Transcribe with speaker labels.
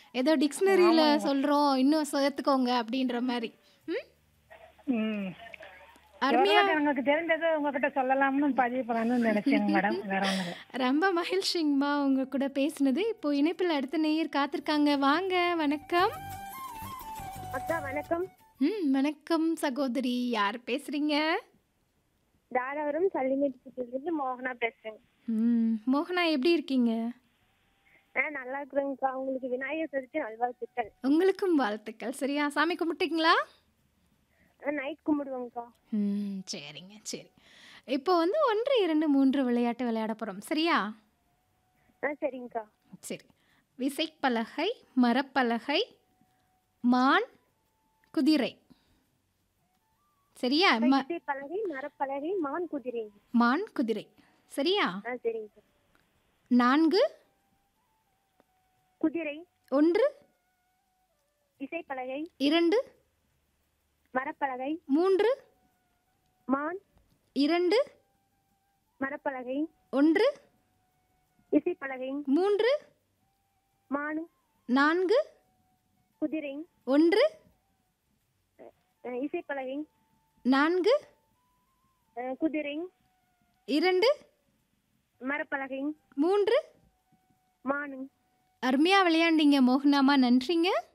Speaker 1: ஏதோ டிக்ஷனரியில
Speaker 2: ஆமாங்க.
Speaker 1: சொல்றோம், இன்னும் சேர்த்துக்கோங்க அப்படின்ற மாரி. ம்.
Speaker 2: ம்.
Speaker 1: அருமையா
Speaker 2: எவ்வளவு எனக்கு தெரிஞ்சது உங்ககிட்ட சொல்லலாம்னு பதிவு பண்ணணும்னு நினைச்சேங்க மேடம் வேற ஒண்ணும் இல்ல
Speaker 1: ரொம்ப மகிழ்ச்சிங்கம்மா உங்க கூட பேசினது. இப்போ இணைப்பில் அடுத்த நேயர் காத்திருக்காங்க. வாங்க, வணக்கம்.
Speaker 3: அக்கா வணக்கம்
Speaker 1: ம். வணக்கம் சகோதரி. யார் பேசுறீங்க?
Speaker 3: தாராபுரம் சல்லிமேட்டுலேருந்து மோகனா பேசுறேங்க
Speaker 1: ம். மோகனா எப்படி இருக்கீங்க?
Speaker 3: ஆ நல்லா இருக்கிறேங்கக்கா உங்களுக்கு விநாயகர் சதுர்த்தி நல்வாழ்த்துக்கள்
Speaker 1: உங்களுக்கும் வாழ்த்துக்கள். சரியா? சாமி கும்பிட்டீங்களா?
Speaker 3: நைட் கும்பிடுவோங்கக்கா
Speaker 1: ம். சரிங்க, சரி. இப்போ வந்து 1, 2, 3 விளையாட்டு விளையாட போறோம். சரியா?
Speaker 3: ஆ சரிங்கக்கா
Speaker 1: சரி. விசைப்பலகை, மரப்பலகை, மான், குதிரை. சரியா? ம
Speaker 3: இசை பலகை மரப்பலகை மான் குதிரை
Speaker 1: மான், குதிரை. சரியா?
Speaker 3: ஆ சரிங்கக்கா
Speaker 1: 4,
Speaker 3: குதிரை
Speaker 1: 1,
Speaker 3: இசைப்பலகை
Speaker 1: 2,
Speaker 3: மரப்பலகை
Speaker 1: 3,
Speaker 3: மான்
Speaker 1: 2,
Speaker 3: மரப்பலகை
Speaker 1: 1,
Speaker 3: இசைப்பலகை
Speaker 1: 3,
Speaker 3: மான்
Speaker 1: 4,
Speaker 3: குதிரை
Speaker 1: 1,
Speaker 3: ஆ, இசைப்பலகை
Speaker 1: 4,
Speaker 3: ஆ, குதிரை
Speaker 1: 2,
Speaker 3: மரப்பலகை
Speaker 1: 3
Speaker 3: மான்
Speaker 1: அருமையா விளையாண்டீங்க மோகனாம்மா. நன்றிங்க.